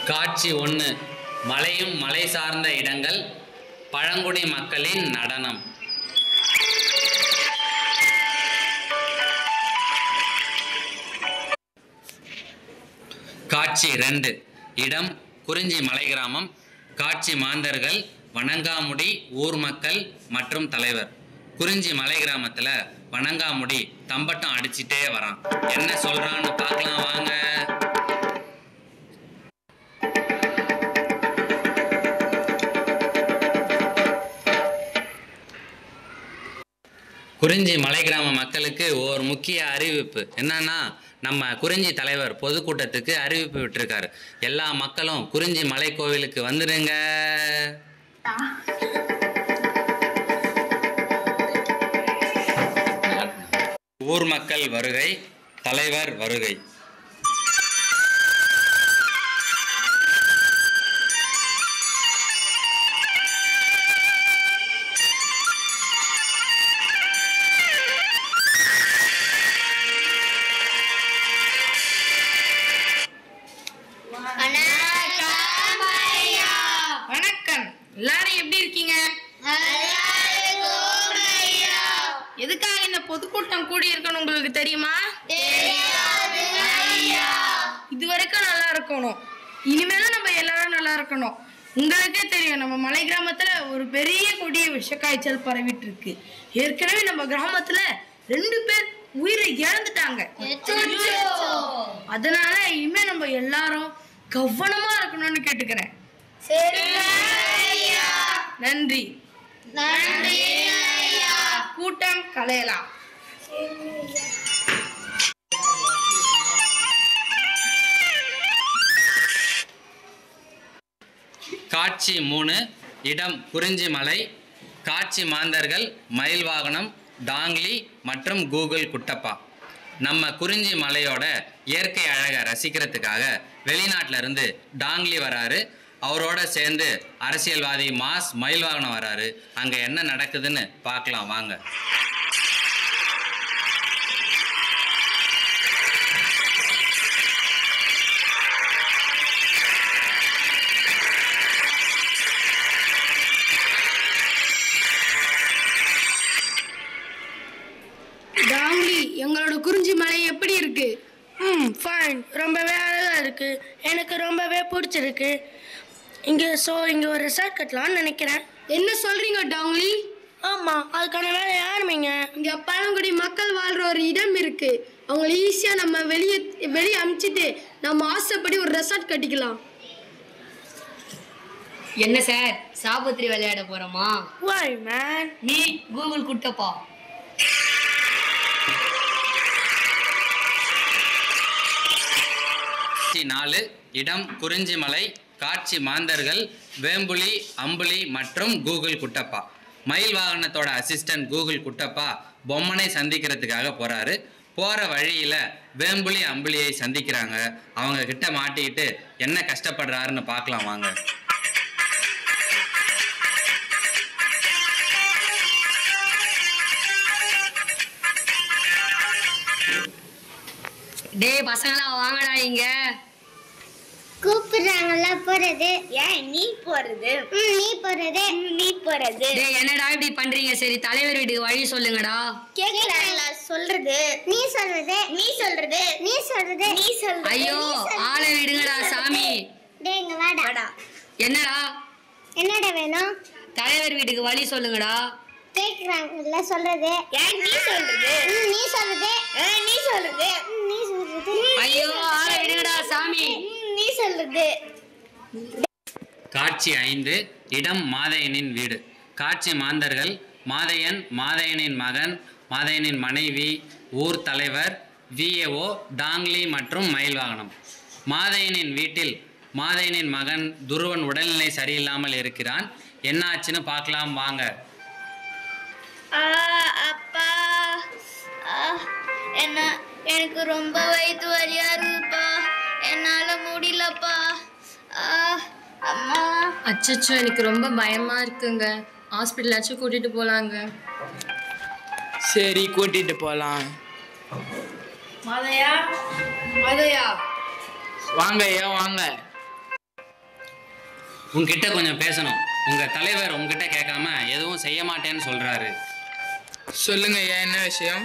காட்சி ஒன்று மலையும் மலை சார்ந்த இடங்கள் பழங்குடி மக்களின் நடனம் காட்சி ரெண்டு இடம் குறிஞ்சி மலை கிராமம் காட்சி மாந்தர்கள் வணங்காமுடி ஊர் மக்கள் மற்றும் தலைவர் குறிஞ்சி மலை கிராமத்துல வணங்காமுடி தம்பட்டம் அடிச்சிட்டே வரான் என்ன சொல்றான்னு பார்க்கலாம் வாங்க குறிஞ்சி மலை கிராம மக்களுக்கு ஒரு முக்கிய அறிவிப்பு என்னன்னா நம்ம குறிஞ்சி தலைவர் பொதுக்கூட்டத்துக்கு அறிவிப்பு விட்டிருக்காரு எல்லா மக்களும் குறிஞ்சி மலை கோவிலுக்கு வந்துடுங்க ஊர் மக்கள் வருகை தலைவர் வருகை வணக்கம் எல்லாரும் எப்படி இருக்கீங்க எதுக்காக இந்த பொதுக்கூட்டம் கூடி இருக்கணும் உங்களுக்கு தெரியுமா இது வரைக்கும் நல்லா இருக்கணும் இனிமேலும் நம்ம எல்லாரும் நல்லா இருக்கணும் உங்களுக்கே தெரியும் நம்ம மலை கிராமத்துல ஒரு பெரிய கொடிய விஷக்காய்ச்சல் பரவிட்டு இருக்கு ஏற்கனவே நம்ம கிராமத்துல ரெண்டு பேர் உயிரை இழந்துட்டாங்க அதனால இனிமே நம்ம எல்லாரும் கவனமா இருக்கணும்னு கேட்டுக்கிறேன் நன்றி கூட்டம் கலையலாம் காட்சி மூணு இடம் குறிஞ்சி மலை காட்சி மாந்தர்கள் மயில் வாகனம் டாங்லி மற்றும் கூகுள் குட்டப்பா நம்ம குறிஞ்சி மலையோட இயற்கை அழகை ரசிக்கிறதுக்காக வெளிநாட்டுல இருந்து டாங்லி வராரு அவரோட சேர்ந்து அரசியல்வாதி மாஸ் மயில் வாகனம் வராரு அங்க என்ன நடக்குதுன்னு பார்க்கலாம் வாங்க டாங்லி எங்களோட குறிஞ்சி மலை எப்படி இருக்கு ம் ஃபைன் ரொம்பவே அழகாக இருக்கு எனக்கு ரொம்பவே பிடிச்சிருக்கு இங்கே ஸோ இங்கே ஒரு ரெசார்ட் கட்டலாம்னு நினைக்கிறேன் என்ன சொல்கிறீங்க டாங்லி ஆமாம் அதுக்கான வேலை ஆரம்பிங்க இங்கே பழங்குடி மக்கள் வாழ்கிற ஒரு இடம் இருக்கு அவங்கள ஈஸியாக நம்ம வெளியே வெளியே அமுச்சிட்டு நம்ம ஆசைப்படி ஒரு ரெசார்ட் கட்டிக்கலாம் என்ன சார் சாபத்திரி விளையாட போறோமா வாய் மேன் நீ கூகுள் குட்டப்பா காட்சி நாலு இடம் குறிஞ்சிமலை காட்சி மாந்தர்கள் வேம்புலி அம்புலி மற்றும் கூகுள் குட்டப்பா மயில் வாகனத்தோட அசிஸ்டன்ட் கூகுள் குட்டப்பா பொம்மனை சந்திக்கிறதுக்காக போறாரு போற வழியில வேம்புலி அம்புலியை சந்திக்கிறாங்க அவங்க கிட்ட மாட்டிக்கிட்டு என்ன கஷ்டப்படுறாருன்னு பார்க்கலாம் வாங்க டேய் பசங்களா வாங்கடா இங்க கூப்பிடுறாங்கல்ல போறது ஏன் நீ போறது நீ போறது நீ போறது டேய் என்னடா இப்படி பண்றீங்க சரி தலைவர் வீட்டுக்கு வழி சொல்லுங்கடா கேக்குறாங்களா சொல்றது நீ சொல்றது நீ சொல்றது நீ சொல்றது நீ சொல்றது ஐயோ ஆளை விடுங்கடா சாமி டேய் இங்க வாடா என்னடா என்னடா வேணும் தலைவர் வீட்டுக்கு வழி சொல்லுங்கடா கேக்குறாங்கல்ல சொல்றது ஏன் நீ சொல்றது நீ சொல்றது நீ சொல்றது நீ சொல்றது ஐயோ ஆளை விடுங்கடா சாமி நீ சொல்றது காட்சி ஐந்து இடம் மாதையனின் வீடு காட்சி மாந்தர்கள் மாதையன் மாதையனின் மகன் மாதையனின் மனைவி ஊர் தலைவர் விஏஓ டாங்லி மற்றும் மயில் வாகனம் மாதையனின் வீட்டில் மாதையனின் மகன் துருவன் உடல்நிலை சரியில்லாமல் இருக்கிறான் என்ன ஆச்சுன்னு பார்க்கலாம் வாங்க அப்பா என்ன எனக்கு ரொம்ப வயிற்று வலியா இருக்குப்பா என்னால முடியலப்பா அம்மா அச்சச்சோ எனக்கு ரொம்ப பயமா இருக்குங்க ஹாஸ்பிட்டலாச்சும் கூட்டிட்டு போலாங்க சரி கூட்டிட்டு போலாம் மாதையா மாதையா வாங்க ஐயா வாங்க உங்ககிட்ட கொஞ்சம் பேசணும் உங்க தலைவர் உங்ககிட்ட கேட்காம எதுவும் செய்ய மாட்டேன்னு சொல்றாரு சொல்லுங்க ஐயா என்ன விஷயம்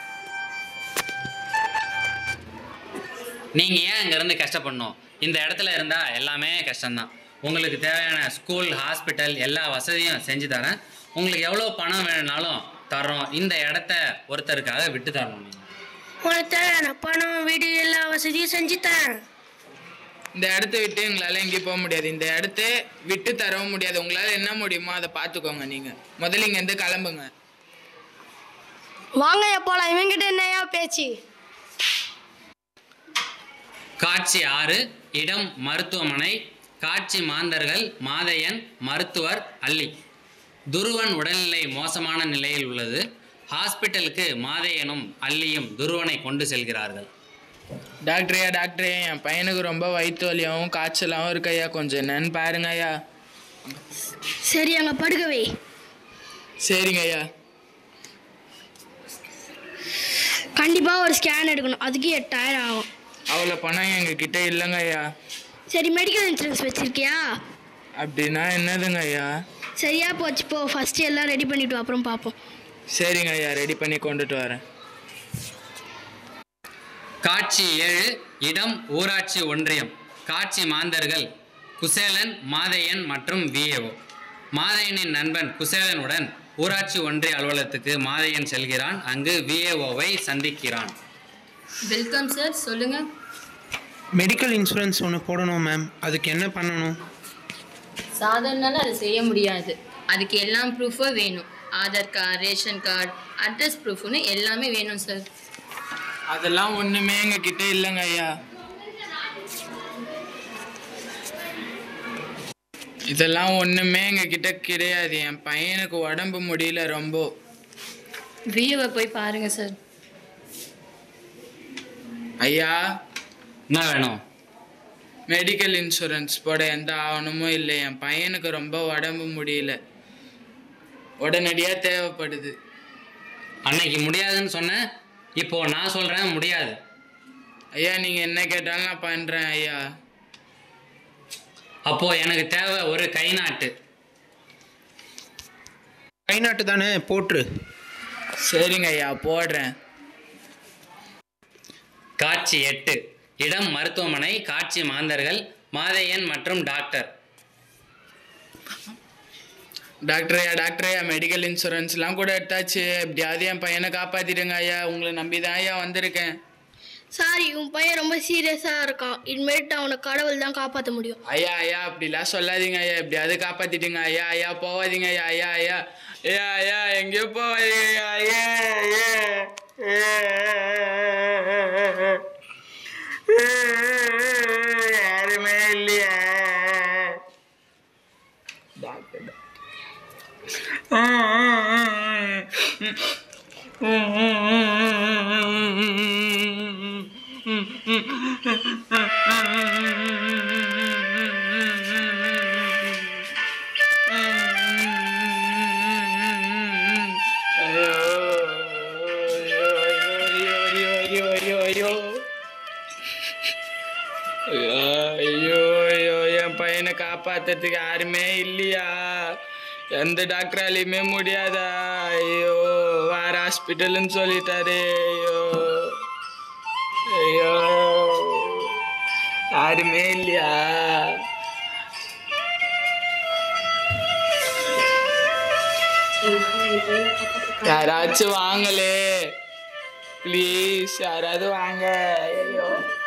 நீங்க ஏன் இங்க இருந்து கஷ்டப்படணும் இந்த இடத்துல இருந்தா எல்லாமே கஷ்டம்தான் உங்களுக்கு தேவையான ஸ்கூல் ஹாஸ்பிட்டல் எல்லா வசதியும் செஞ்சு தரேன் உங்களுக்கு எவ்வளோ பணம் வேணும்னாலும் தர்றோம் இந்த இடத்த ஒருத்தருக்காக விட்டு தரணும் நீங்க உனக்கு தேவையான பணம் வீடு எல்லா வசதியும் செஞ்சு தரேன் இந்த இடத்த விட்டு எங்களால் எங்கேயும் போக முடியாது இந்த இடத்த விட்டு தரவும் முடியாது உங்களால் என்ன முடியுமோ அதை பார்த்துக்கோங்க நீங்கள் முதல்ல இங்கேருந்து கிளம்புங்க வாங்க போலாம் இவங்கிட்ட என்னையா பேச்சு காட்சி ஆறு இடம் மருத்துவமனை காட்சி மாந்தர்கள் மாதையன் மருத்துவர் அள்ளி துருவன் உடல்நிலை மோசமான நிலையில் உள்ளது ஹாஸ்பிட்டலுக்கு மாதையனும் அள்ளியும் துருவனை கொண்டு செல்கிறார்கள் டாக்டரையா டாக்டரே என் பையனுக்கு ரொம்ப வயிற்று வலியாகவும் காய்ச்சலாகவும் இருக்கு ஐயா கொஞ்சம் என்னன்னு பாருங்க ஐயா சரி அங்க படுக்கவே சரிங்க ஐயா கண்டிப்பா ஒரு ஸ்கேன் எடுக்கணும் அதுக்கு எட்டாயிரம் ஆகும் அவ்வளோ பணம் எங்ககிட்ட இல்லைங்க ஐயா சரி மெடிக்கல் இன்சூரன்ஸ் வச்சிருக்கியா அப்படின்னா என்னதுங்க ஐயா சரியா போச்சு போ ஃபர்ஸ்ட் எல்லாம் ரெடி பண்ணிட்டு வா, அப்புறம் பார்ப்போம் சரிங்க ஐயா ரெடி பண்ணி கொண்டுட்டு வரேன் காட்சி ஏழு இடம் ஊராட்சி ஒன்றியம் காட்சி மாந்தர்கள் குசேலன் மாதையன் மற்றும் விஏஓ மாதையனின் நண்பன் குசேலனுடன் ஊராட்சி ஒன்றிய அலுவலகத்துக்கு மாதையன் செல்கிறான் அங்கு விஏஓவை சந்திக்கிறான் வெல்கம் சார் சொல்லுங்க மெடிக்கல் இன்சூரன்ஸ் ஒன்று போடணும் மேம் அதுக்கு என்ன பண்ணணும் சாதாரணால அதை செய்ய முடியாது அதுக்கு எல்லாம் ப்ரூஃபும் வேணும் Aadhaar card ration card address ப்ரூஃப்னு எல்லாமே வேணும் சார் அதெல்லாம் ஒன்றுமே எங்ககிட்ட இல்லைங்க ஐயா இதெல்லாம் ஒன்றுமே எங்ககிட்ட கிடையாது என் பையனுக்கு உடம்பு முடியல ரொம்ப விஏவை போய் பாருங்க சார் ஐயா என்ன வேணும் மெடிக்கல் இன்சூரன்ஸ் போட எந்த ஆவணமும் இல்லை என் பையனுக்கு ரொம்ப உடம்பு முடியல உடனடியாக தேவைப்படுது அன்னைக்கு முடியாதுன்னு சொன்னேன் இப்போ நான் சொல்றேன் முடியாது ஐயா நீங்கள் என்ன கேட்டாலும் நான் பண்ணுறேன் ஐயா அப்போ எனக்கு தேவை ஒரு கை நாட்டு கை நாட்டு தானே போட்டுரு சரிங்க ஐயா போடுறேன் காட்சி எட்டு இடம் மருத்துவமனை காட்சி மாந்தர்கள் மாதையன் மற்றும் டாக்டர் டாக்டர் ஐயா டாக்டர் ஐயா மெடிக்கல் இன்சூரன்ஸ்லாம் கூட எடுத்தாச்சு எப்படியாவது என் பையனை காப்பாற்றிடுங்க ஐயா உங்களை நம்பி தான் ஐயா வந்திருக்கேன் சாரி உன் பையன் ரொம்ப சீரியஸாக இருக்கான் இனிமேட்டு அவனை கடவுள் தான் காப்பாற்ற முடியும் ஐயா ஐயா அப்படிலாம் சொல்லாதீங்க ஐயா எப்படியாவது காப்பாத்திடுங்க ஐயா ஐயா போவாதீங்க ஐயா ஐயா ஐயா ஐயா ஐயா எங்கேயோ போவாதீங்க ஐயா ஐயா யாருமே இல்லையா ஐயோ ஐயோ ஐயோ ஐயோ ஐயோ ஐயோ ஐயோ ஐயோ ஐயோ என் பையனை காப்பாத்துறதுக்கு யாருமே இல்லையா எந்த டாக்டராலையுமே முடியாதா ஐயோ வேற ஹாஸ்பிட்டல்னு சொல்லிட்டாரு ஐயோ ஐயோ யாருமே இல்லையா யாராச்சும் வாங்களே ப்ளீஸ் யாராவது வாங்க ஐயோ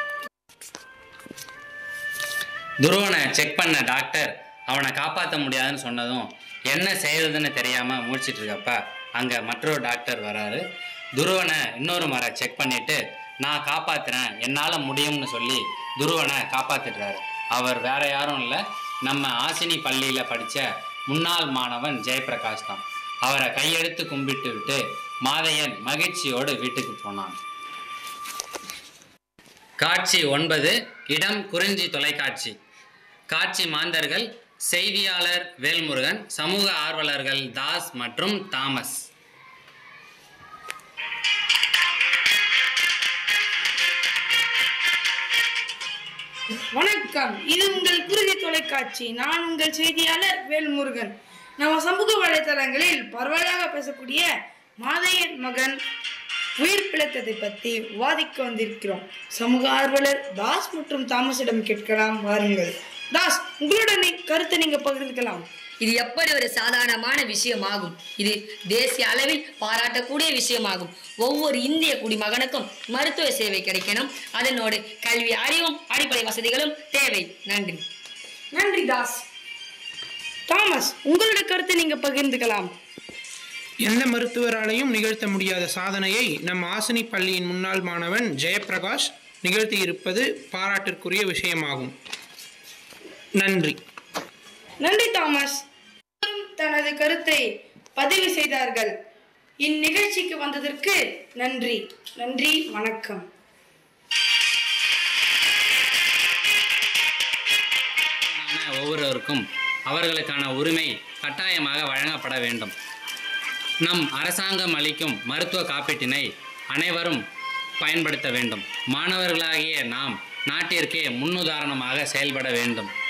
துருவனை செக் பண்ண டாக்டர் அவனை காப்பாற்ற முடியாதுன்னு சொன்னதும் என்ன செய்யறதுன்னு தெரியாம முழிச்சிட்டு இருக்கப்ப அங்க மற்றொரு டாக்டர் வராரு துருவனை இன்னொரு முறை செக் பண்ணிட்டு நான் காப்பாத்துறேன் என்னால முடியும்னு சொல்லி துருவனை காப்பாத்திடுறாரு அவர் வேற யாரும் இல்லை நம்ம ஆசினி பள்ளியில படிச்ச முன்னாள் மாணவன் ஜெயபிரகாஷ் தான் அவரை கையெடுத்து கும்பிட்டு விட்டு மாதையன் மகிழ்ச்சியோடு வீட்டுக்கு போனான் காட்சி ஒன்பது இடம் குறிஞ்சி தொலைக்காட்சி காட்சி மாந்தர்கள் செய்தியாளர் வேல்முருகன் சமூக ஆர்வலர்கள் தாஸ் மற்றும் தாமஸ் வணக்கம் இது உங்கள் குருதி தொலைக்காட்சி நான் உங்கள் செய்தியாளர் வேல்முருகன் நம்ம சமூக வலைத்தளங்களில் பரவலாக பேசக்கூடிய மாதையன் மகன் உயிர் பிழைத்ததை பற்றி விவாதிக்க வந்திருக்கிறோம் சமூக ஆர்வலர் தாஸ் மற்றும் தாமஸிடம் கேட்கலாம் வாருங்கள் தாஸ் உங்களோட நீ- கருத்தை நீங்க பகிர்ந்துக்கலாம் இது எப்படி ஒரு சாதாரணமான விஷயமாகும் இது தேசிய அளவில் பாராட்டக்கூடிய விஷயமாகும் ஒவ்வொரு இந்திய குடிமகனுக்கும் மருத்துவ சேவை கிடைக்கணும் அதனோடு கல்வி அறிவும் அடிப்படை வசதிகளும் தேவை நன்றி நன்றி தாஸ் தாமஸ் உங்களோட கருத்தை நீங்க பகிர்ந்துக்கலாம் எந்த மருத்துவராலையும் நிகழ்த்த முடியாத சாதனையை நம் ஆசினி பள்ளியின் முன்னாள் மாணவன் ஜெயப்பிரகாஷ் நிகழ்த்தி இருப்பது பாராட்டிற்குரிய விஷயமாகும் நன்றி நன்றி தாமஸ் அனைவரும் தனது கருத்தை பதிவு செய்தார்கள் இந்நிகழ்ச்சிக்கு வந்ததற்கு நன்றி நன்றி வணக்கம் ஆன ஒவ்வொருவருக்கும் அவர்களுக்கான உரிமை கட்டாயமாக வழங்கப்பட வேண்டும் நம் அரசாங்கம் அளிக்கும் மருத்துவ காப்பீட்டினை அனைவரும் பயன்படுத்த வேண்டும் மாணவர்களாகிய நாம் நாட்டிற்கே முன்னுதாரணமாக செயல்பட வேண்டும்